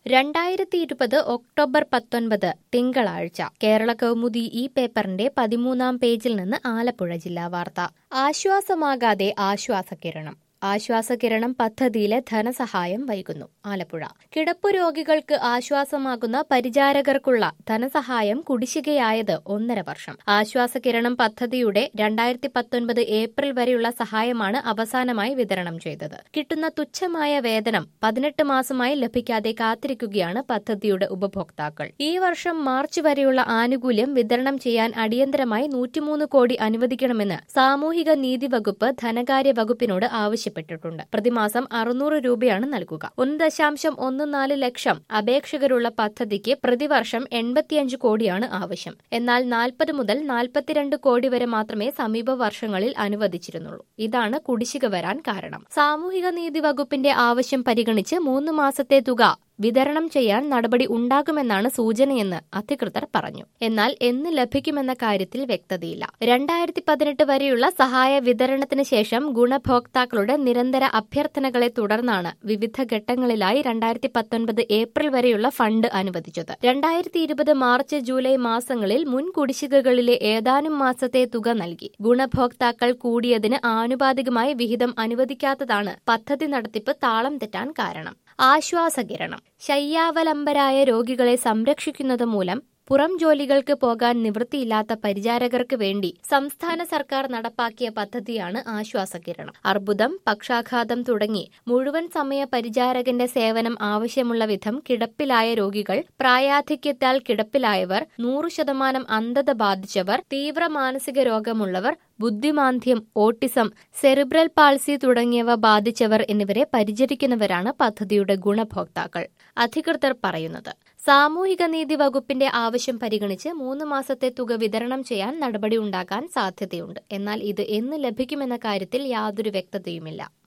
രണ്ടായിരത്തി ഇരുപത് ഒക്ടോബർ പത്തൊൻപത് തിങ്കളാഴ്ച കേരള കൗമുദി ഈ പേപ്പറിന്റെ പതിമൂന്നാം പേജിൽ നിന്ന് ആലപ്പുഴ ജില്ലാ വാർത്ത ആശ്വാസമാകാതെ ആശ്വാസകിരണം ആശ്വാസകിരണം പദ്ധതിയിലെ ധനസഹായം വൈകുന്നു ആലപ്പുഴ കിടപ്പു രോഗികൾക്ക് ആശ്വാസമാകുന്ന പരിചാരകർക്കുള്ള ധനസഹായം കുടിശ്ശികയായത് ഒന്നര വർഷം ആശ്വാസകിരണം പദ്ധതിയുടെ രണ്ടായിരത്തി പത്തൊൻപത് ഏപ്രിൽ വരെയുള്ള സഹായമാണ് അവസാനമായി വിതരണം ചെയ്തത് കിട്ടുന്ന തുച്ഛമായ വേതനം പതിനെട്ട് മാസമായി ലഭിക്കാതെ കാത്തിരിക്കുകയാണ് പദ്ധതിയുടെ ഉപഭോക്താക്കൾ ഈ വർഷം മാർച്ച് വരെയുള്ള ആനുകൂല്യം വിതരണം ചെയ്യാൻ അടിയന്തരമായി നൂറ്റിമൂന്ന് കോടി അനുവദിക്കണമെന്ന് സാമൂഹിക നീതി വകുപ്പ് ധനകാര്യ വകുപ്പിനോട് ആവശ്യപ്പെട്ടു ആവശ്യപ്പെട്ടിട്ടുണ്ട് പ്രതിമാസം അറുന്നൂറ് രൂപയാണ് നൽകുക ഒന്ന് ദശാംശം ഒന്ന് നാല് ലക്ഷം അപേക്ഷകരുള്ള പദ്ധതിക്ക് പ്രതിവർഷം എൺപത്തിയഞ്ച് കോടിയാണ് ആവശ്യം എന്നാൽ നാൽപ്പത് മുതൽ നാൽപ്പത്തിരണ്ട് കോടി വരെ മാത്രമേ സമീപ വർഷങ്ങളിൽ അനുവദിച്ചിരുന്നുള്ളൂ ഇതാണ് കുടിശ്ശിക വരാൻ കാരണം സാമൂഹിക നീതി വകുപ്പിന്റെ ആവശ്യം പരിഗണിച്ച് മൂന്ന് മാസത്തെ തുക വിതരണം ചെയ്യാൻ നടപടി ഉണ്ടാകുമെന്നാണ് സൂചനയെന്ന് അധികൃതർ പറഞ്ഞു എന്നാൽ എന്ന് ലഭിക്കുമെന്ന കാര്യത്തിൽ വ്യക്തതയില്ല രണ്ടായിരത്തി പതിനെട്ട് വരെയുള്ള സഹായ വിതരണത്തിന് ശേഷം ഗുണഭോക്താക്കളുടെ നിരന്തര അഭ്യർത്ഥനകളെ തുടർന്നാണ് വിവിധ ഘട്ടങ്ങളിലായി രണ്ടായിരത്തി പത്തൊൻപത് ഏപ്രിൽ വരെയുള്ള ഫണ്ട് അനുവദിച്ചത് രണ്ടായിരത്തി ഇരുപത് മാർച്ച് ജൂലൈ മാസങ്ങളിൽ മുൻ കുടിശ്ശികകളിലെ ഏതാനും മാസത്തെ തുക നൽകി ഗുണഭോക്താക്കൾ കൂടിയതിന് ആനുപാതികമായി വിഹിതം അനുവദിക്കാത്തതാണ് പദ്ധതി നടത്തിപ്പ് താളം തെറ്റാൻ കാരണം ആശ്വാസകിരണം ശയ്യാവലംബരായ രോഗികളെ സംരക്ഷിക്കുന്നത് മൂലം പുറം ജോലികൾക്ക് പോകാൻ നിവൃത്തിയില്ലാത്ത പരിചാരകർക്ക് വേണ്ടി സംസ്ഥാന സർക്കാർ നടപ്പാക്കിയ പദ്ധതിയാണ് ആശ്വാസകിരണം അർബുദം പക്ഷാഘാതം തുടങ്ങി മുഴുവൻ സമയ പരിചാരകന്റെ സേവനം ആവശ്യമുള്ള വിധം കിടപ്പിലായ രോഗികൾ പ്രായാധിക്യത്താൽ കിടപ്പിലായവർ നൂറു ശതമാനം അന്ധത ബാധിച്ചവർ തീവ്ര മാനസിക രോഗമുള്ളവർ ബുദ്ധിമാന്ദ്യം ഓട്ടിസം സെറിബ്രൽ പാൾസി തുടങ്ങിയവ ബാധിച്ചവർ എന്നിവരെ പരിചരിക്കുന്നവരാണ് പദ്ധതിയുടെ ഗുണഭോക്താക്കൾ അധികൃതർ പറയുന്നത് സാമൂഹിക നീതി വകുപ്പിന്റെ ആവശ്യം പരിഗണിച്ച് മൂന്ന് മാസത്തെ തുക വിതരണം ചെയ്യാൻ നടപടി ഉണ്ടാകാൻ സാധ്യതയുണ്ട് എന്നാൽ ഇത് എന്ന് ലഭിക്കുമെന്ന കാര്യത്തിൽ യാതൊരു വ്യക്തതയുമില്ല